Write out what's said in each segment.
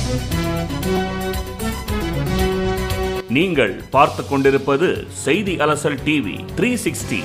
நீங்கள் பார்த்து கொண்டிருப்பது செய்தி அலசல் TV three sixty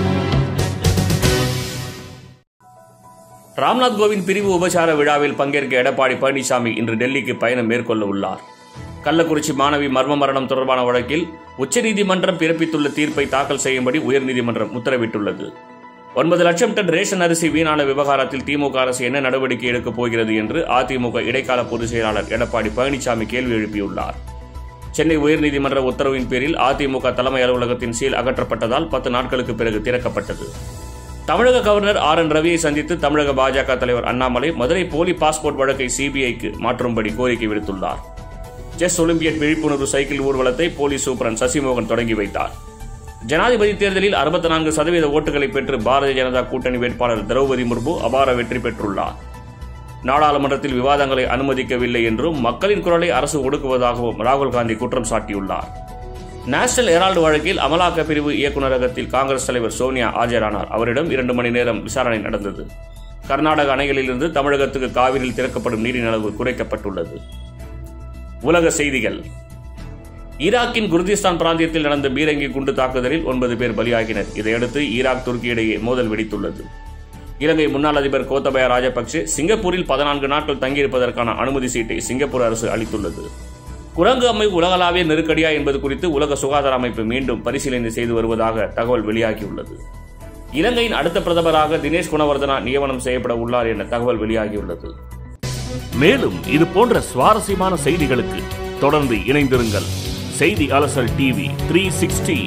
Ramnath Kovind பிரிவு உபசார விழாவில் பங்கேற்க எடப்பாடி பழனிசாமி இன்று டெல்லிக்கு பயணம் மேற்கொள்ள உள்ளார் கள்ளக்குறிச்சி மாணவி மர்ம மரணம் தொடர்பான வழக்கில் உச்சநீதிமன்றம் பிறப்பித்துள்ள தீர்ப்பை தாக்கல் செய்யும்படி உயர்நீதிமன்றம் உத்தரவிட்டுள்ளது ஒன்பது லட்சம் டன் ரேஷன் அரிசி வீணான விவகாரத்தில் திமுக அரசு என்ன நடவடிக்கை எடுக்கப் போகிறது என்று அதிமுக இடைக்கால பொதுச் செயலாளர் எடப்பாடி பழனிசாமி கேள்வி எழுப்பியுள்ளார் சென்னை உயர்நீதிமன்ற உத்தரவின் பேரில் அதிமுக தலைமை அலுவலகத்தின் சீல் அகற்றப்பட்டதால் பத்து நாட்களுக்கு பிறகு திறக்கப்பட்டது தமிழக கவர்னர் ஆர் என் ரவியை சந்தித்து தமிழக பாஜக தலைவர் அண்ணாமலை மதுரை போலி பாஸ்போர்ட் வழக்கை சிபிஐக்கு மாற்றும்படி கோரிக்கை விடுத்துள்ளார் செஸ் ஒலிம்பியட் விழிப்புணர்வு சைக்கிள் ஊர்வலத்தை போலீஸ் சூப்பரன் சசிமோகன் தொடங்கி வைத்தார் ஜனாதிபதி தேர்தலில் அறுபத்தி நான்கு சதவீத ஓட்டுகளை பெற்று பாரதிய ஜனதா கூட்டணி வேட்பாளர் திரௌபதி முர்மு அபார வெற்றி பெற்றுள்ளார் நாடாளுமன்றத்தில் விவாதங்களை அனுமதிக்கவில்லை என்றும் மக்களின் குரலை அரசு ஒடுக்குவதாகவும் ராகுல் காந்தி குற்றம் சாட்டியுள்ளார் நேஷனல் ஹெரால்டு வழக்கில் அமலாக்க பிரிவு இயக்குநரகத்தில் காங்கிரஸ் தலைவர் சோனியா ஆஜரானார் அவரிடம் இரண்டு மணி நேரம் விசாரணை நடந்தது கர்நாடக அணைகளிலிருந்து தமிழகத்துக்கு காவிரியில் திறக்கப்படும் நீரின் அளவு குறைக்கப்பட்டுள்ளது உலக செய்திகள் ஈராக்கின் குர்திஸ்தான் பிராந்தியத்தில் நடந்த பீரங்கி குண்டு தாக்குதலில் ஒன்பது பேர் பலியாகினர் இதையடுத்து ஈராக் துருக்கி இடையே மோதல் வெடித்துள்ளது இலங்கை முன்னாள் அதிபர் கோத்தபய ராஜபக்சே சிங்கப்பூரில் பதினான்கு நாட்கள் தங்கியிருப்பதற்கான அனுமதி சீட்டை சிங்கப்பூர் அரசு அளித்துள்ளது குரங்கு அம்மை உலகளாவிய நெருக்கடியா என்பது குறித்து உலக சுகாதார அமைப்பு மீண்டும் பரிசீலனை செய்து வருவதாக தகவல் வெளியாகியுள்ளது இலங்கையின் அடுத்த பிரதமராக தினேஷ் குணவர்தனா நியமனம் செய்யப்பட உள்ளார் என தகவல் வெளியாகியுள்ளது மேலும் இது போன்ற சுவாரஸ்யமான செய்திகளுக்கு தொடர்ந்து இணைந்திருங்கள் செய்தி அலசல் டிவி த்ரீ சிக்ஸ்டி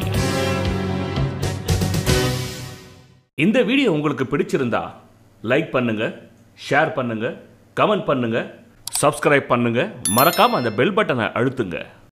இந்த வீடியோ உங்களுக்கு பிடிச்சிருந்தா லைக் பண்ணுங்க ஷேர் பண்ணுங்க கமெண்ட் பண்ணுங்க சப்ஸ்கிரைப் பண்ணுங்க மறக்காம அந்த பெல் பட்டனை அழுத்துங்க